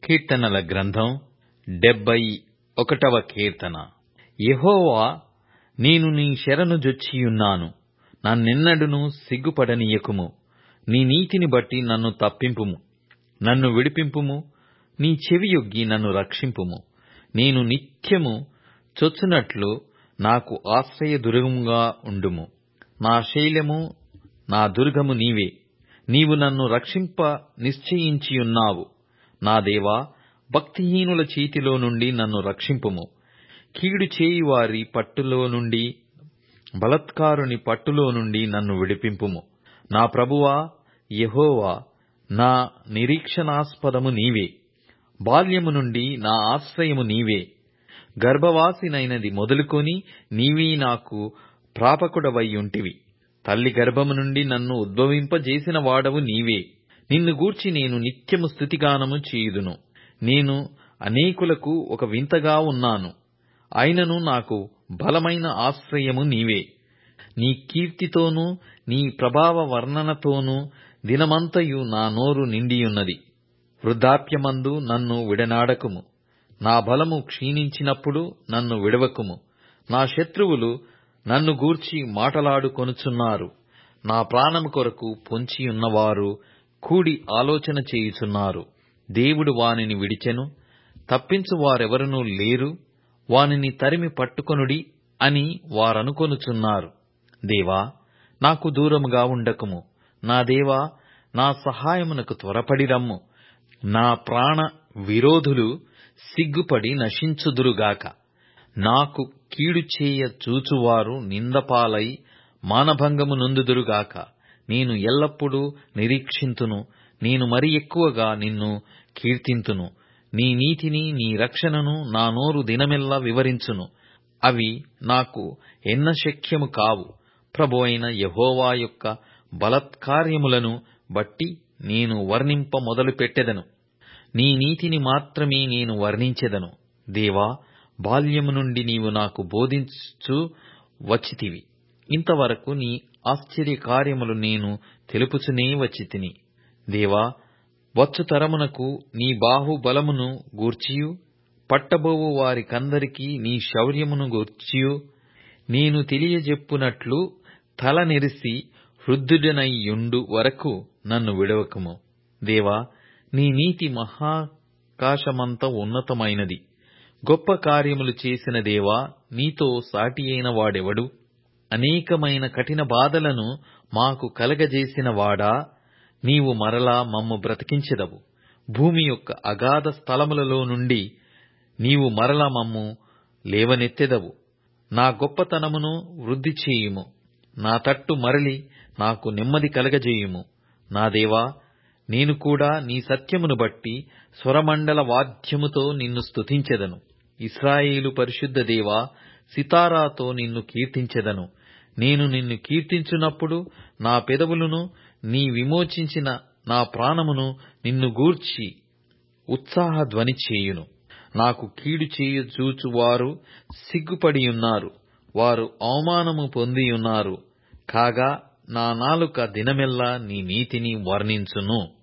కీర్తనల గ్రంథం డెబ్బై ఒకటవ కీర్తన యెహోవా నేను నీ శరణు జొచ్చియున్నాను నన్నెన్నడును సిగ్గుపడనీయకుము నీ నీతిని బట్టి నన్ను తప్పింపుము నన్ను విడిపింపుము నీ చెవియొగ్గి నన్ను రక్షింపుము నేను నిత్యము చొచ్చునట్లు నాకు ఆశ్రయదుర్గముగా ఉండుము నా శైలము నా దుర్గము నీవే నీవు నన్ను రక్షింప నిశ్చయించియున్నావు నా దేవా భక్తిహీనుల చేతిలో నుండి నన్ను రక్షింపుము కీడు చేయువారి పట్టులో నుండి బలాత్కారుని పట్టులో నుండి నన్ను విడిపింపుము నా ప్రభువా యెహోవా నా నిరీక్షణాస్పదము నీవే బాల్యము నుండి నా ఆశ్రయము నీవే గర్భవాసినైనది మొదలుకొని నీవే నాకు ప్రాపకుడవైయుంటివి తల్లి గర్భము నుండి నన్ను ఉద్భవింపజేసిన వాడవు నీవే నిన్ను గూర్చి నేను నిత్యము స్తుతిగానము చేయుదును నేను అనేకులకు ఒక వింతగా ఉన్నాను అయినను నాకు బలమైన ఆశ్రయము నీవే నీ కీర్తితోనూ నీ ప్రభావ వర్ణనతోనూ దినమంతయు నా నోరు నిండియున్నది వృద్ధాప్యమందు నన్ను విడనాడకుము నా బలము క్షీణించినప్పుడు నన్ను విడవకుము నా శత్రువులు నన్ను గూర్చి మాటలాడుకొనుచున్నారు నా ప్రాణము కొరకు పొంచియున్నవారు కూడి ఆలోచన చేయుచున్నారు దేవుడు వానిని విడిచెను తప్పించువారెవరునూ లేరు వానిని తరిమి పట్టుకొనుడి అని వారనుకొనుచున్నారు దేవా నాకు దూరముగా ఉండకుము నా దేవా నా సహాయమునకు త్వరపడి రమ్ము నా ప్రాణ విరోధులు సిగ్గుపడి నశించుదురుగాక నాకు కీడు చేయ చూచువారు నిందపాలై మానభంగము నొందుదురుగాక నేను ఎల్లప్పుడూ నిరీక్షింతును నేను మరి ఎక్కువగా నిన్ను కీర్తింతును నీ నీతిని నీ రక్షణను నా నోరు దినమెల్లా వివరించును అవి నాకు ఎన్న శక్యము కావు ప్రభు అయిన యహోవా యొక్క బలత్కార్యములను బట్టి నేను వర్ణింప మొదలు పెట్టెదను నీ నీతిని మాత్రమే నేను వర్ణించెదను దేవా బాల్యము నుండి నీవు నాకు బోధించు వచ్చితివి ఇంతవరకు నీ ఆశ్చర్య కార్యములు నేను తెలుపుచునే వచ్చి తిని దేవా వచ్చు తరమునకు నీ బాహుబలమును గూర్చియు పట్టబోవు వారికందరికీ నీ శౌర్యమును గూర్చియు నేను తెలియజెప్పునట్లు తల నెరిసి వృద్ధుడనయ్యుండు వరకు నన్ను విడవకుము దేవా నీ నీతి మహాకాశమంత ఉన్నతమైనది గొప్ప కార్యములు చేసిన దేవా నీతో సాటి అయిన వాడెవడు అనేకమైన కఠిన బాధలను మాకు కలగజేసిన వాడా నీవు మరలా మమ్ము బ్రతికించెదవు భూమి యొక్క అగాధ స్థలములలో నుండి నీవు మరల మమ్ము లేవనెత్తెదవు నా గొప్పతనమును వృద్ధి చేయుము నా తట్టు మరలి నాకు నెమ్మది కలగజేయుము నా దేవా నేను కూడా నీ సత్యమును బట్టి స్వరమండల వాద్యముతో నిన్ను స్తుతించెదను ఇస్రాయేలు పరిశుద్ధ దేవా సితారాతో నిన్ను కీర్తించెదను నేను నిన్ను కీర్తించున్నప్పుడు నా పెదవులను నీ విమోచించిన నా ప్రాణమును నిన్ను గూర్చి ఉత్సాహ ధ్వని చేయును నాకు కీడు చేయ చూచువారు సిగ్గుపడియున్నారు వారు అవమానము పొందియున్నారు కాగా నా నాలుక దినమెల్లా నీ నీతిని వర్ణించును